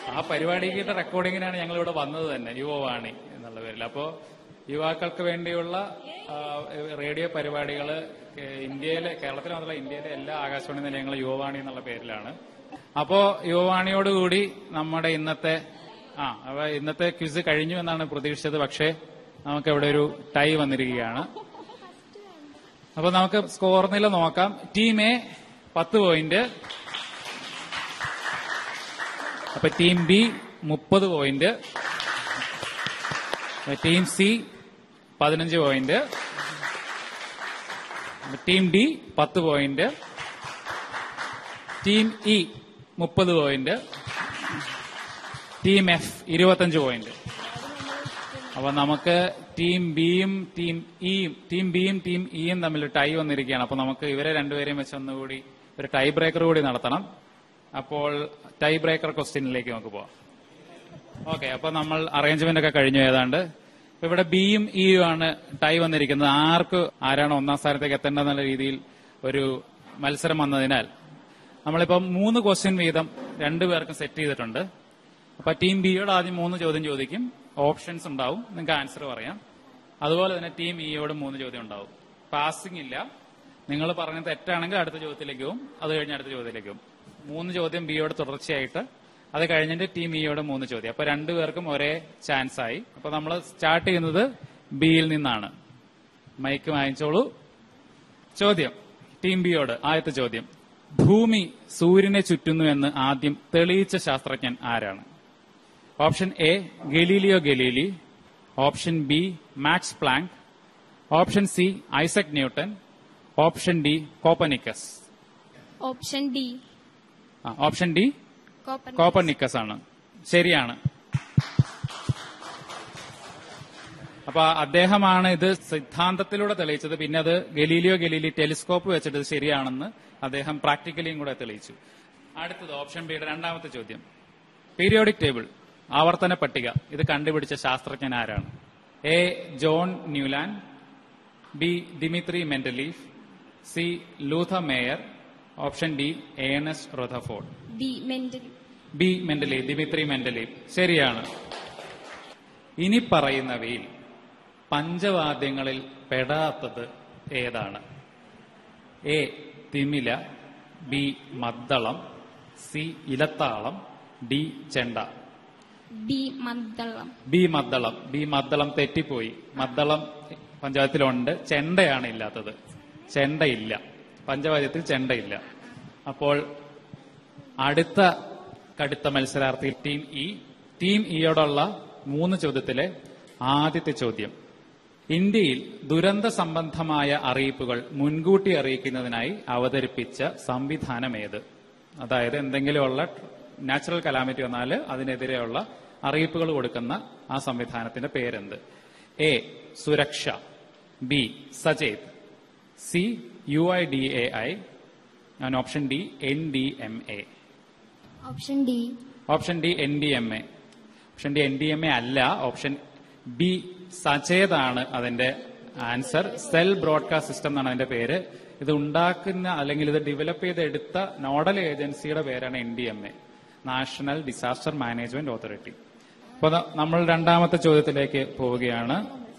ആ പരിപാടിയുടെ റെക്കോർഡിങ്ങിനാണ് ഞങ്ങൾ ഇവിടെ വന്നത് തന്നെ യുവവാണി എന്നുള്ള പേരിൽ അപ്പോ യുവാക്കൾക്ക് വേണ്ടിയുള്ള ആ, റേഡിയോ പരിപാടികൾ ഇന്ത്യയിലെ കേരളത്തിൽ മാത്രമല്ല ഇന്ത്യയിലെ എല്ലാ ആകാശവാണി നിലയങ്ങളും യുവവാണി എന്നുള്ള പേരിലാണ് അപ്പോ യുവവാണിയോടുകൂടി നമ്മുടെ ഇന്നത്തെ ആ അപ്പൊ ഇന്നത്തെ ക്വിസ് കഴിഞ്ഞു എന്നാണ് പ്രതീക്ഷിച്ചത് പക്ഷേ നമുക്ക് ഇവിടെ ഒരു ടൈ വന്നിരിക്കുകയാണ് അപ്പൊ നമുക്ക് സ്കോർ നില നോക്കാം ടീം എ പത്ത് പോയിന്റ് അപ്പൊ ടീം ബി മുപ്പത് പോയിന്റ് ടീം സി പതിനഞ്ച് പോയിന്റ് ടീം ഡി പത്ത് പോയിന്റ് ടീം ഇ മുപ്പത് പോയിന്റ് ടീം എഫ് ഇരുപത്തഞ്ച് പോയിന്റ് അപ്പൊ നമുക്ക് ടീം ബിയും ടീം ഇയും ടീം ബിയും ടീം ഇയും തമ്മിൽ ടൈ വന്നിരിക്കുകയാണ് അപ്പൊ നമുക്ക് ഇവരെ രണ്ടുപേരെയും വെച്ച് ഒന്നുകൂടി ഒരു ടൈ ബ്രേക്കർ കൂടി നടത്തണം അപ്പോൾ ടൈ ബ്രേക്കർ ക്വസ്റ്റ്യനിലേക്ക് നമുക്ക് പോവാം ഓക്കെ അപ്പൊ നമ്മൾ അറേഞ്ച്മെന്റ് ഒക്കെ കഴിഞ്ഞു ഏതാണ്ട് ഇപ്പൊ ഇവിടെ ബിയും ഇയും ആണ് ടൈ വന്നിരിക്കുന്നത് ആർക്ക് ആരാണ് ഒന്നാം സ്ഥാനത്തേക്ക് എത്തേണ്ടതെന്നുള്ള രീതിയിൽ ഒരു മത്സരം വന്നതിനാൽ നമ്മളിപ്പം മൂന്ന് ക്വസ്റ്റ്യൻ വീതം രണ്ടുപേർക്കും സെറ്റ് ചെയ്തിട്ടുണ്ട് അപ്പൊ ടീം ബിയോട് ആദ്യം മൂന്ന് ചോദ്യം ചോദിക്കും ഓപ്ഷൻസ് ഉണ്ടാവും നിങ്ങൾക്ക് ആൻസർ പറയാം അതുപോലെ തന്നെ ടീം ഇയോട് മൂന്ന് ചോദ്യം ഉണ്ടാവും പാസിംഗ് ഇല്ല നിങ്ങൾ പറഞ്ഞ തെറ്റാണെങ്കിൽ അടുത്ത ചോദ്യത്തിലേക്ക് പോകും അത് കഴിഞ്ഞ് അടുത്ത ചോദ്യത്തിലേക്ക് പോകും മൂന്ന് ചോദ്യം ബിയോട് തുടർച്ചയായിട്ട് അത് കഴിഞ്ഞിട്ട് ടീം ഇയോട് മൂന്ന് ചോദ്യം അപ്പൊ രണ്ടുപേർക്കും ഒരേ ചാൻസ് ആയി അപ്പൊ നമ്മൾ സ്റ്റാർട്ട് ചെയ്യുന്നത് ബിയിൽ നിന്നാണ് മൈക്ക് വാങ്ങിച്ചോളൂ ചോദ്യം ടീം ബിയോട് ആദ്യത്തെ ചോദ്യം ഭൂമി സൂര്യനെ ചുറ്റുന്നു എന്ന് ആദ്യം തെളിയിച്ച ശാസ്ത്രജ്ഞൻ ആരാണ് option A Galileo Galilei option B Max Planck option C Isaac Newton option D Copernicus option D ആ, ഓപ്ഷൻ ഡി കോപ്പർനിക്കസ് ആണ് ശരിയാണ് അപ്പൊ അദ്ദേഹമാണ് ഇത് സിദ്ധാന്തത്തിലൂടെ തെളിയിച്ചത് പിന്നെ അത് ഗലീലിയോ ഗലീലി ടെലിസ്കോപ്പ് വെച്ചിട്ട് ഇത് ശരിയാണെന്ന് അദ്ദേഹം പ്രാക്ടിക്കലിയും കൂടെ തെളിയിച്ചു അടുത്തത് ഓപ്ഷൻ ബിയുടെ രണ്ടാമത്തെ ചോദ്യം പീരിയോഡിക് ടേബിൾ ആവർത്തന പട്ടിക ഇത് കണ്ടുപിടിച്ച ശാസ്ത്രജ്ഞൻ ആരാണ് A John Newland B Dmitri മെന്റലീഫ് C Lothar Meyer option D Ernest Rutherford B Mendel B Mendeleev Dmitri Mendeleev ശരിയാണ് ഇനി പറയുന്നവയിൽ പഞ്ചവാദ്യങ്ങളിൽ പെടാത്തത് ഏതാണ് എ തിമില ബി മദ്ദളം സി ഇലത്താളം ഡി ചെണ്ട ബി മദ്ദളം ബി മദ്ദളം ബി മദ്ദളം തെറ്റിപ്പോയി മദ്ദളം പഞ്ചായത്തിലുണ്ട് ചെണ്ടയാണ് ഇല്ലാത്തത് ചെണ്ടയില്ല പഞ്ചവാദ്യത്തിൽ ചെണ്ടയില്ല അപ്പോൾ അടുത്ത കടുത്ത മത്സരാർത്ഥി ടീം ഇ ടീം ഇയോടുള്ള മൂന്ന് ചോദ്യത്തിലെ ആദ്യത്തെ ചോദ്യം ഇന്ത്യയിൽ ദുരന്ത സംബന്ധമായ അറിയിപ്പുകൾ മുൻകൂട്ടി അറിയിക്കുന്നതിനായി അവതരിപ്പിച്ച സംവിധാനം ഏത് അതായത് എന്തെങ്കിലുമുള്ള നാച്ചുറൽ കലാമിറ്റി വന്നാൽ അതിനെതിരെയുള്ള അറിയിപ്പുകൾ കൊടുക്കുന്ന ആ സംവിധാനത്തിന്റെ പേരെന്ത് എ സുരക്ഷ B Sachet C U I D A I and option D N D M A option D option D N D M A option D N D M A അല്ല option B സചേതാണ് അതിന്റെ answer cell broadcast system എന്നാണ് അതിന്റെ പേര് ഇത് ഉണ്ടാക്കുന്ന അല്ലെങ്കിൽ ഇത് ഡെവലപ്പ് ചെയ്തെടുത്ത നോഡൽ ഏജൻസിയുടെ പേരാണ് N D M A national disaster management authority അപ്പൊ ദാ നമ്മൾ രണ്ടാമത്തെ ചോദ്യത്തിലേക്ക് പോവുകയാണ്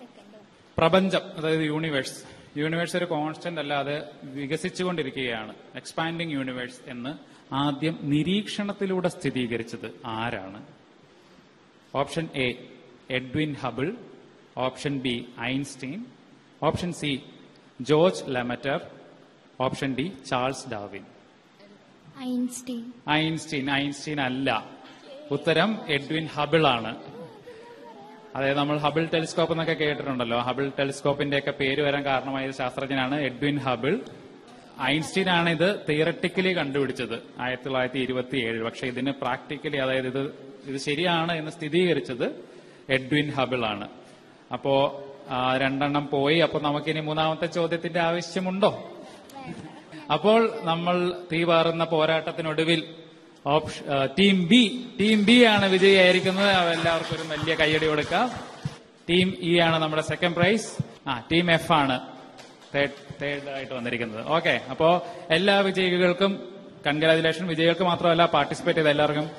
പ്രപഞ്ചം അതായത് യൂണിവേഴ്സ് യൂണിവേഴ്സ് ഒരു കോൺസ്റ്റന്റ് അല്ലാതെ വികസിച്ചുകൊണ്ടിരിക്കുകയാണ് എക്സ്പാൻഡിങ് യൂണിവേഴ്സ് എന്ന് ആദ്യം നിരീക്ഷണത്തിലൂടെ സ്ഥിരീകരിച്ചത് ആരാണ് option A Edwin Hubble option B Einstein option C George Lemaitre option D Charles Darwin Einstein Einstein Einstein അല്ല ഉത്തരം എഡ്വിൻ ഹബിൾ ആണ് അതായത് നമ്മൾ ഹബിൾ ടെലിസ്കോപ്പ് എന്നൊക്കെ കേട്ടിട്ടുണ്ടല്ലോ ഹബിൾ ടെലിസ്കോപ്പിന്റെ ഒക്കെ പേര് വരാൻ കാരണമായ ഒരു ശാസ്ത്രജ്ഞനാണ് എഡ്വിൻ ഹബിൾ ഐൻസ്റ്റീൻ ആണ് ഇത് തിയറട്ടിക്കലി കണ്ടുപിടിച്ചത് ആയിരത്തി തൊള്ളായിരത്തി ഇരുപത്തി ഏഴ് പക്ഷെ ഇതിന് പ്രാക്ടിക്കലി അതായത് ഇത് ഇത് ശരിയാണ് എന്ന് സ്ഥിരീകരിച്ചത് എഡ്വിൻ ഹബിൾ ആണ് അപ്പോ ആ, രണ്ടെണ്ണം പോയി അപ്പൊ നമുക്കിനി മൂന്നാമത്തെ ചോദ്യത്തിന്റെ ആവശ്യമുണ്ടോ അപ്പോൾ നമ്മൾ തീവാറുന്ന പോരാട്ടത്തിനൊടുവിൽ ഓപ്ഷ- ആ, ടീം ബി ടീം ബി ആണ് വിജയിയായിരിക്കുന്നത് എല്ലാവർക്കും ഒരു വലിയ കൈയടി കൊടുക്കാം ടീം ഇ ആണ് നമ്മുടെ സെക്കൻഡ് പ്രൈസ് ആ ടീം എഫ് ആണ് തേർഡ് തേർഡ് ആയിട്ട് വന്നിരിക്കുന്നത് ഓക്കെ അപ്പോ എല്ലാ വിജയികൾക്കും കൺഗ്രാജുലേഷൻ വിജയികൾക്ക് മാത്രമല്ല പാർട്ടിസിപ്പേറ്റ് ചെയ്ത എല്ലാവർക്കും